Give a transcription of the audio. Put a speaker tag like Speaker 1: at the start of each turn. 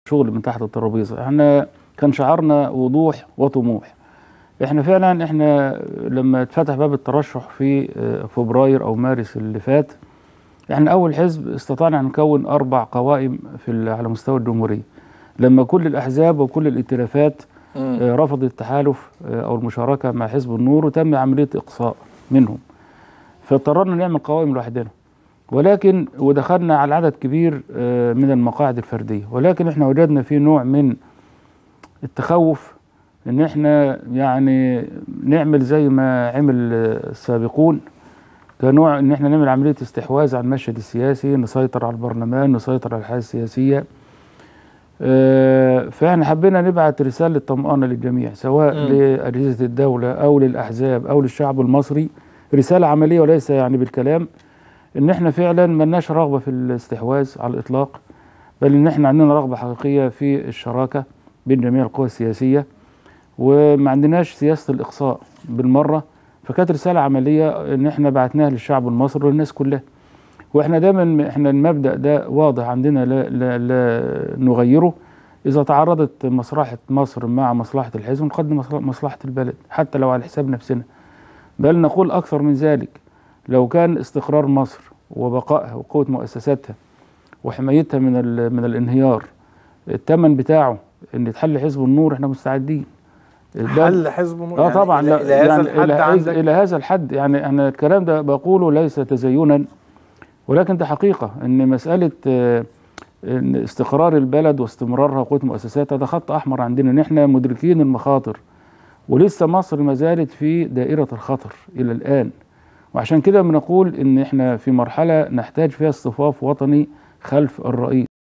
Speaker 1: شغل من تحت الترابيزه احنا كان شعارنا وضوح وطموح احنا فعلا احنا لما اتفتح باب الترشح في آه، فبراير او مارس اللي فات احنا اول حزب استطعنا ان نكون اربع قوائم في ال- على مستوى الجمهوريه لما كل الاحزاب وكل الائتلافات آه، رفضت التحالف آه، او المشاركه مع حزب النور وتم عمليه اقصاء منهم فاضطررنا نعمل قوائم لوحدنا ولكن ودخلنا على عدد كبير آه، من المقاعد الفرديه ولكن احنا وجدنا في نوع من التخوف ان احنا يعني نعمل زي ما عمل آه، السابقون كنوع ان احنا نعمل عمليه استحواذ على المشهد السياسي نسيطر على البرلمان نسيطر على الحياه السياسيه آه، فاحنا حبينا نبعت رساله طمانه للجميع سواء
Speaker 2: مم.
Speaker 1: لاجهزه الدوله او للاحزاب او للشعب المصري رساله عمليه وليس يعني بالكلام ان احنا فعلا ملناش رغبه في الاستحواذ على الاطلاق بل ان احنا عندنا رغبه حقيقيه في الشراكه بين جميع القوى السياسيه وما عندناش سياسه الاقصاء بالمره فكانت رساله عمليه ان احنا بعتناها للشعب المصري والناس كلها واحنا دايما احنا المبدا ده واضح عندنا لا, لا, لا نغيره اذا تعارضت مصلحه مصر مع مصلحه الحزب نقدم مصل- مصلحه البلد حتى لو على حساب نفسنا بل نقول اكثر من ذلك لو كان استقرار مصر وبقائها وقوه مؤسساتها وحمايتها من ال- من الانهيار الثمن بتاعه ان يتحل حزب النور احنا مستعدين بل-
Speaker 2: حل حزب النور
Speaker 1: اه
Speaker 2: يعني
Speaker 1: طبعا
Speaker 2: إلى,
Speaker 1: لا
Speaker 2: إلى هذا
Speaker 1: يعني
Speaker 2: الحد
Speaker 1: إلى,
Speaker 2: عندك
Speaker 1: الى هذا الحد يعني انا الكلام ده بقوله ليس تزينا ولكن ده حقيقه ان مساله آه، ان استقرار البلد واستمرارها وقوه مؤسساتها ده خط احمر عندنا ان احنا مدركين المخاطر ولسه مصر ما زالت في دائره الخطر الى الان وعشان كده بنقول ان احنا في مرحله نحتاج فيها اصطفاف وطني خلف الرئيس